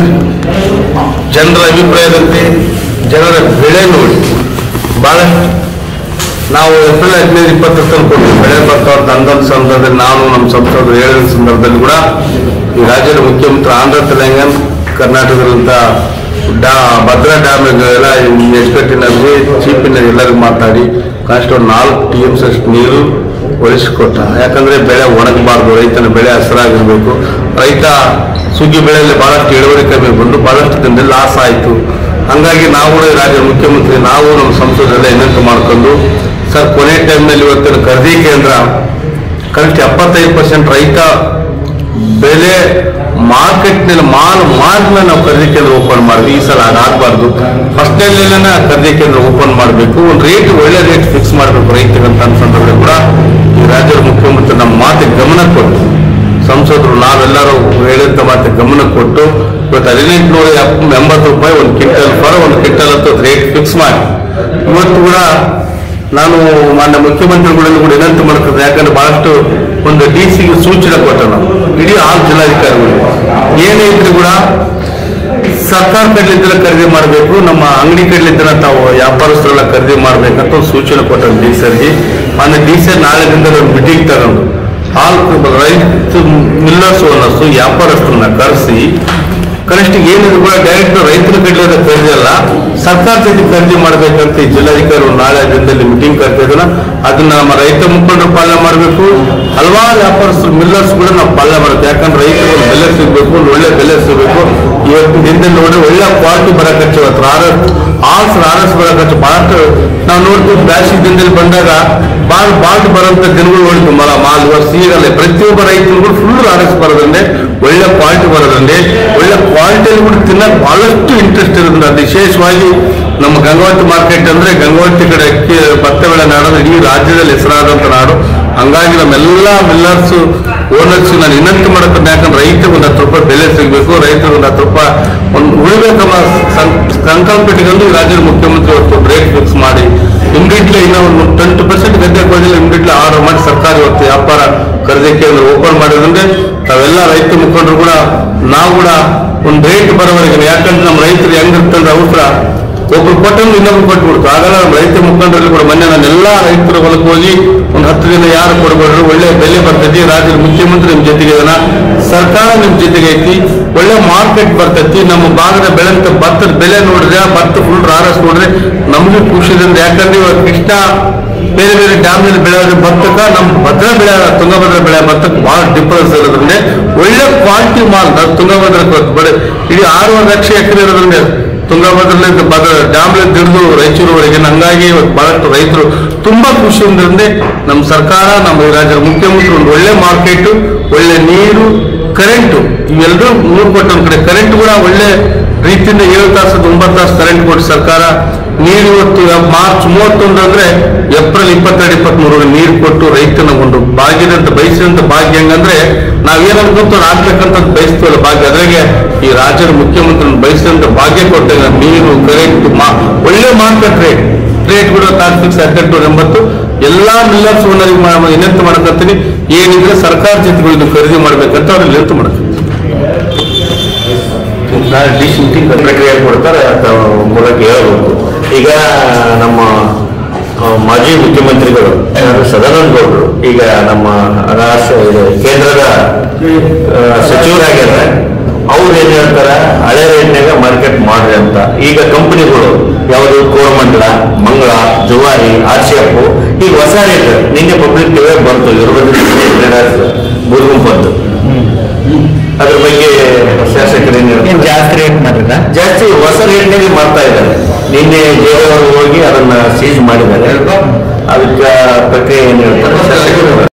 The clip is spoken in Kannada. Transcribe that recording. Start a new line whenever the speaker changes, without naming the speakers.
ಜನರ ಅಭಿಪ್ರಾಯದಂತೆ ಜನರ ಬೆಳೆ ನೋಡಿ ಬಹಳಷ್ಟು ನಾವು ಏಪ್ರಿಲ್ ಹದಿನೈದು ಇಪ್ಪತ್ತರ ತನಕ ಕೊಟ್ಟು ಬೆಳೆ ಬರ್ತಾವಂತ ಅಂದೊಂದು ಸಂದರ್ಭದಲ್ಲಿ ನಾನು ನಮ್ಮ ಸಂಸದರು ಹೇಳಿದ ಸಂದರ್ಭದಲ್ಲಿ ಕೂಡ ಈ ರಾಜ್ಯದ ಮುಖ್ಯಮಂತ್ರಿ ಆಂಧ್ರ ತೆಲಂಗಾಣ ಕರ್ನಾಟಕದಂತ ಡಾ ಭದ್ರಾ ಡ್ಯಾಮ್ ಎಲ್ಲ ಎಸ್ಪೆಕ್ಟಿನಲ್ಲಿ ಚೀಪಿನಲ್ಲಿ ಎಲ್ಲರಿಗೂ ಮಾತಾಡಿ ಕನಿಷ್ಠ ಒಂದು ನಾಲ್ಕು ಟಿ ಎಮ್ಸ್ ಅಷ್ಟು ನೀರು ಒಲಿಸಿಕೊಟ್ಟ ಯಾಕಂದ್ರೆ ಬೆಳೆ ಒಣಗಬಾರ್ದು ರೈತನ ಬೆಳೆ ಹಸಿರಾಗಿರ್ಬೇಕು ರೈತ ಸುಗ್ಗಿ ಬೆಳೆಯಲ್ಲಿ ಬಹಳಷ್ಟು ಇಳುವರಿ ಕಮ್ಮಿ ಬಂದು ಬಹಳಷ್ಟು ದಿನದಲ್ಲಿ ಲಾಸ್ ಆಯಿತು ಹಂಗಾಗಿ ನಾವು ಕೂಡ ಈ ರಾಜ್ಯದ ಮುಖ್ಯಮಂತ್ರಿ ನಾವು ನಮ್ಮ ಸಂಸದೆಲ್ಲ ವಿನಂತಿ ಮಾಡ್ಕೊಂಡು ಸರ್ ಕೊನೆ ಟೈಮ್ನಲ್ಲಿ ಇವತ್ತಿನ ಖರೀದಿ ಕೇಂದ್ರ ಕನಿಷ್ಠ ಎಪ್ಪತ್ತೈದು ಪರ್ಸೆಂಟ್ ರೈತ ಬೆಲೆ ಮಾರ್ಕೆಟ್ನಲ್ಲಿ ಮಾಲ್ ಮಾರ್ನ ನಾವು ಖರೀದಿ ಕೇಂದ್ರ ಓಪನ್ ಮಾಡಿದ್ವಿ ಈ ಸಲ ಅದಾಗಬಾರ್ದು ಫಸ್ಟ್ ನ ಖರೀದಿ ಕೇಂದ್ರ ಓಪನ್ ಮಾಡಬೇಕು ಒಂದು ರೇಟ್ ಒಳ್ಳೆ ರೇಟ್ ಫಿಕ್ಸ್ ಮಾಡಬೇಕು ರೈತರಿಗಂತ ಸಂದರ್ಭದಲ್ಲಿ ಕೂಡ ಈ ರಾಜ್ಯದ ಮುಖ್ಯಮಂತ್ರಿ ನಮ್ಮ ಮಾತಿಗೆ ಗಮನ ಕೊಟ್ಟು ಸಂಸದರು ನಾವೆಲ್ಲರೂ ಹೇಳಿದ ಮಾತಿಗೆ ಗಮನ ಕೊಟ್ಟು ಇವತ್ತು ಹದಿನೆಂಟುನೂರ ಎಪ್ಪ- ಎಂಬತ್ತು ರೂಪಾಯಿ ಒಂದು ಕ್ವಿಂಟಲ್ ಫರ್ ಒಂದು ಕ್ವಿಂಟಲ್ ಅಂತ ರೇಟ್ ಫಿಕ್ಸ್ ಮಾಡಿ ಇವತ್ತು ಕೂಡ ನಾನು ಮಾನ್ಯ ಮುಖ್ಯಮಂತ್ರಿಗಳಲ್ಲಿ ಕೂಡ ವಿನಂತಿ ಮಾಡ್ತದೆ ಯಾಕಂದ್ರೆ ಬಹಳಷ್ಟು ಒಂದು ಡಿ ಸಿಗೆ ಸೂಚನೆ ಕೊಟ್ಟ ನಾವು ಇಡೀ ಆರು ಜಿಲ್ಲಾಧಿಕಾರಿಗಳು ಏನೇ ಇದ್ರು ಕೂಡ ಸರ್ಕಾರ ಕಡ್ಲಿದ್ದರ ಖರೀದಿ ಮಾಡಬೇಕು ನಮ್ಮ ಅಂಗಡಿ ಕಡ್ಲಿದ್ದರ ತಾವು ವ್ಯಾಪಾರಸ್ಥರೆಲ್ಲ ಖರೀದಿ ಮಾಡ್ಬೇಕಂತ ಒಂದು ಸೂಚನೆ ಕೊಟ್ಟ ಡಿ ಸರ್ಗೆ ಮಾನ್ಯ ಡಿ ಸರ್ ನಾಳೆದಿಂದ ಒಂದು ಮೀಟಿಂಗ್ ತಗೊಂಡು ಹಾಲ್ ರೈತ ಮಿಲ್ಲರ್ಸ್ ಓನರ್ಸ್ ವ್ಯಾಪಾರಸ್ಥರನ್ನ ಕರೆಸಿ ಕನಿಷ್ಠ ಏನಿದ್ರು ಕೂಡ ಡೈರೆಕ್ಟ್ ರೈತರ ಕಡ್ಲಿದ ಖರೀದಿ ಅಲ್ಲ ಸರ್ಕಾರ ಜೊತೆ ಖರೀದಿ ಮಾಡ್ಬೇಕಂತ ಈ ಜಿಲ್ಲಾಧಿಕಾರಿ ನಾಳೆ ದಿನದಲ್ಲಿ ಮೀಟಿಂಗ್ ಕರ್ತಾ ಇದ್ದಾನ ಅದನ್ನ ನಮ್ಮ ರೈತ ಮುಖಂಡರು ಪಾಲನೆ ಮಾಡಬೇಕು ಹಲವಾರು ವ್ಯಾಪಾರಸ್ಥರು ಮಿಲ್ಲರ್ಸ್ ಕೂಡ ನಾವು ಪಾಲನೆ ಮಾಡಬೇಕು ಯಾಕಂದ್ರೆ ರೈತರಿಗೆ ಒಂದು ಬೆಲೆ ಸಿಗಬೇಕು ಒಂದು ಒಳ್ಳೆ ಬೆಲೆ ಸಿಗಬೇಕು ಇವತ್ತು ದಿನದಲ್ಲಿ ನೋಡಿ ಒಳ್ಳೆ ಕ್ವಾಲಿಟಿ ಬರಕಚ್ಚು ಇವತ್ತು ಆರ್ ಆರ್ಸ್ ಆರ್ ಎಸ್ ಬರಕಚ್ಚು ಬಹಳಷ್ಟು ನಾವು ನೋಡ್ತೀವಿ ಬ್ಯಾಸಿಗೆ ದಿನದಲ್ಲಿ ಬಂದಾಗ ಭಾಳ ಭಾಳ ಬರೋಂಥ ದಿನಗಳು ನೋಡ್ತೀವಿ ಮಲ ಮಾಲ್ ಇವತ್ತು ಸಿಗಲ್ಲ ಪ್ರತಿಯೊಬ್ಬ ರೈತರಿಗೂ ಫುಲ್ ಆರ್ ಎಸ್ ಬರೋದಂದ್ರೆ ಒಳ್ಳೆ ಕ್ವಾಲಿಟಿ ಬರೋದಂದ್ರೆ ಒಳ್ಳೆ ಕ್ವಾಲಿಟಿಯಲ್ಲಿ ಕೂಡ ತಿನ್ನಕ್ಕೆ ಬಹಳಷ್ಟು ಇಂಟ್ರೆಸ್ಟ್ ಇರೋದ್ರಿಂದ ವಿಶೇಷವಾಗಿ ನಮ್ಮ ಗಂಗಾವತಿ ಮಾರ್ಕೆಟ್ ಅಂದ್ರೆ ಗಂಗಾವತಿ ಕಡೆ ಅಕ್ಕಿ ಭತ್ತ ಬೆಳೆ ನಾಡು ಇಡೀ ರಾಜ್ಯದಲ್ಲಿ ಹೆಸರಾದಂತ ನಾಡು ಹಂಗಾಗಿ ನಮ್ಮೆಲ್ಲ ಮಿಲ್ಲರ್ಸ್ ಓನರ್ಸ್ ನಾನು ವಿನಂತಿ ಮಾಡಕ್ಕೆ ಯಾಕಂದ್ರೆ ರೈತರಿಗೆ ಒಂದು ಹತ್ತು ರೂಪಾಯಿ ಬೆಲೆ ಸಿಗಬೇಕು ರೈತರಿಗೆ ಒಂದು ಹತ್ತು ರೂಪಾಯಿ ಒಂದು ಉಳಿಬೇಕಮ್ಮ ಸಂಕಲ್ಪಟ್ಟಿಗೊಂಡು ಈ ರಾಜ್ಯದ ಮುಖ್ಯಮಂತ್ರಿ ಇವತ್ತು ರೇಟ್ ಫಿಕ್ಸ್ ಮಾಡಿ ಇಮಿಡಿಯೇಟ್ಲಿ ಇನ್ನೂ ಒಂದು ಟ್ವೆಂಟಿ ಪರ್ಸೆಂಟ್ ಗದ್ದೆ ಹೋಗಿಲ್ಲ ಇಮಿಡಿಯೇಟ್ಲಿ ಆರ್ಡರ್ ಮಾಡಿ ಸರ್ಕಾರ ಇವತ್ತು ವ್ಯಾಪಾರ ಖರೀದಿ ಕೇಂದ್ರ ಓಪನ್ ಮಾಡಿದ್ರೆ ತಾವೆಲ್ಲ ರೈತ ಮುಖಂಡರು ಕೂಡ ನಾವು ಕೂಡ ಒಂದು ರೇಟ್ ಬರೋವರೆಗೆ ಯಾಕಂದ್ರೆ ನಮ್ಮ ರೈತರು ಹೆಂಗಿರ್ತಂದ್ರೆ ಅವಸರ ಒಬ್ರು ಕೊಟ್ಟಂದು ಇನ್ನೊಬ್ರು ಕೊಟ್ಬಿಡ್ತು ಆಗಲ್ಲ ನಮ್ಮ ರೈತ ಮುಖಂಡರಲ್ಲಿ ಕೂಡ ಮೊನ್ನೆ ನಾನು ಎಲ್ಲಾ ರೈತರ ಹೊಲಕ್ಕೆ ಹೋಗಿ ಒಂದು ಹತ್ತು ದಿನ ಯಾರು ಕೊಡಬೇಡ್ರು ಒಳ್ಳೆ ಬೆಲೆ ಬರ್ತೈತಿ ರಾಜ್ಯದ ಮುಖ್ಯಮಂತ್ರಿ ನಿಮ್ ಜೊತೆಗೆ ಇದನ್ನ ಸರ್ಕಾರ ನಿಮ್ ಜೊತೆಗೆ ಐತಿ ಒಳ್ಳೆ ಮಾರ್ಕೆಟ್ ಬರ್ತೈತಿ ನಮ್ಮ ಭಾಗದ ಬೆಳೆಂತ ಭತ್ತದ ಬೆಲೆ ನೋಡಿದ್ರೆ ಭತ್ತ ಫುಲ್ ರಾರಸ್ ನೋಡಿದ್ರೆ ನಮಗೂ ಖುಷಿದಿಂದ ಯಾಕಂದ್ರೆ ಇವಾಗ ಕೃಷ್ಣ ಬೇರೆ ಬೇರೆ ಡ್ಯಾಮ್ನಲ್ಲಿ ಬೆಳೆಯೋದ್ರ ಭತ್ತಕ್ಕ ನಮ್ಮ ಭದ್ರಾ ಬೆಳೆ ತುಂಗಭದ್ರಾ ಬೆಳೆ ಭತ್ತಕ್ಕೆ ಬಹಳ ಡಿಫರೆನ್ಸ್ ಇರೋದ್ರಿಂದ ಒಳ್ಳೆ ಕ್ವಾಲಿಟಿ ಮಾಲ್ ನಾವು ತುಂಗಭದ್ರಾ ಬಡ ಇಡೀ ಆರೂವರೆ ಲಕ್ಷ ಎಕರೆ ಇರೋದ್ರಿಂದ ತುಂಗಭದ್ರಲ್ಲಿ ಭದ್ರ ಡ್ಯಾಮ್ಲಿ ಹಿಡಿದು ರಾಯಚೂರುವರೆಗೆ ಹಂಗಾಗಿ ಇವತ್ತು ಬಹಳಷ್ಟು ರೈತರು ತುಂಬಾ ಖುಷಿಯಿಂದ ನಮ್ಮ ಸರ್ಕಾರ ನಮ್ಮ ಈ ರಾಜ್ಯದ ಮುಖ್ಯಮಂತ್ರಿ ಒಂದು ಒಳ್ಳೆ ಮಾರ್ಕೆಟ್ ಒಳ್ಳೆ ನೀರು ಕರೆಂಟು ಇವೆಲ್ಲರೂ ಮೂರು ಕೊಟ್ಟು ಒಂದ್ ಕಡೆ ಕರೆಂಟ್ ಕೂಡ ಒಳ್ಳೆ ರೀತಿಯಿಂದ ಏಳು ತಾಸು ಒಂಬತ್ತು ತಾಸು ಕರೆಂಟ್ ಕೊಟ್ಟು ಸರ್ಕಾರ ನೀರು ಇವತ್ತು ಮಾರ್ಚ್ ಮೂವತ್ತೊಂದು ಅಂದ್ರೆ ಏಪ್ರಿಲ್ ಇಪ್ಪತ್ತೆರಡು ಇಪ್ಪತ್ಮೂರು ನೀರು ಕೊಟ್ಟು ರೈತನ ಒಂದು ಭಾಗ್ಯದಂತ ಬಯಸಿದಂತ ಭಾಗ್ಯ ಹೆಂಗಂದ್ರೆ ನಾವೇನ್ ಅನ್ಕೊಂತ ಆಗ್ಬೇಕಂತ ಬಯಸ್ತೀವಲ್ಲ ಭಾಗ್ಯ ಅದ್ರಾಗೆ ಈ ರಾಜ್ಯದ ಮುಖ್ಯಮಂತ್ರಿ ಬಯಸಿದಂತ ಭಾಗ್ಯ ಕೊಟ್ಟಾಗ ನೀರು ಕರೆಂಟ್ ಮಾ ಒಳ್ಳೆ ಮಾರ್ಕೆಟ್ ರೇಟ್ ರೇಟ್ ಕೂಡ ತಾರ್ಕಿಕ್ ಹದಿನೆಂಟು ಎಂಬತ್ತು ಎಲ್ಲಾ ಮಿಲ್ಲರ್ಸ್ ಓನರಿಗೆ ವಿನಂತಿ ಮಾಡಕತ್ತೀನಿ ಏನಿದ್ರೆ ಸರ್ಕಾರ ಜೊತೆಗಳು ಇದು ಖರೀದಿ ಮಾಡ್ಬೇಕಂತ ಅವ್ರಿಗೆ ವಿನಂತಿ ಮಾಡಕತ್ತೀನಿ
ನಾಳೆ ಡಿ ಸಿ ಮೀಟಿಂಗ್ ಪ್ರಕ್ರಿಯೆ ಕೊಡ್ತಾರೆ ಅದ್ರ ಮೂಲಕ ಹೇಳಬೇಕು ಈಗ ನಮ್ಮ ಆ, ಮಾಜಿ ಮುಖ್ಯಮಂತ್ರಿಗಳು ಯಾರು ಸದಾನಂದ ಗೌಡರು ಈಗ ನಮ್ಮ ರಾಷ್ಟ್ರ ಇದು ಕೇಂದ್ರದ ಆ, ಸಚಿವರಾಗ್ಯಾರ ಅವ್ರು ಏನ್ ಹೇಳ್ತಾರ ಹಳೆ ರೇಟ್ನಾಗ ಮಾರ್ಕೆಟ್ ಮಾಡ್ರಿ ಅಂತ ಈಗ ಕಂಪನಿಗಳು ಯಾವುದು ಕೋರಮಂಡಲ ಮಂಗಳ ಜುವಾರಿ ಆರ್ಸಿಎಫ್ ಈಗ ಹೊಸ ರೇಟ್ ನಿನ್ನೆ ಪಬ್ಲಿಕ್ ಟಿವಿ ಬಂತು ಇದ್ರ ಬೂರ್ಗುಂಪದ್ದು ಅದ್ರ ಬಗ್ಗೆ ಶಾಸಕರು ಏನ್ ಹೇಳ್ತಾರೆ?
ಏನ್ ಜಾಸ್ತಿ ರೇಟ್ ಮಾಡಿದ್ರ
ಜಾಸ್ತಿ ಹೊಸ ರೇಟ್ನಲ್ಲಿ ಮಾಡ್ತಾ ಇದ್ದಾರೆ ನಿನ್ನೆ ಜೈಲವರು ಹೋಗಿ ಅದನ್ನ ಸೀಜ್ ಮಾಡಿದ್ದಾರೆ ಅದಕ್ಕೆ ಪ್ರಕ್ರಿಯೆ ಏನ್ ಹೇಳ್ತಾರೆ ಶಾಸಕರು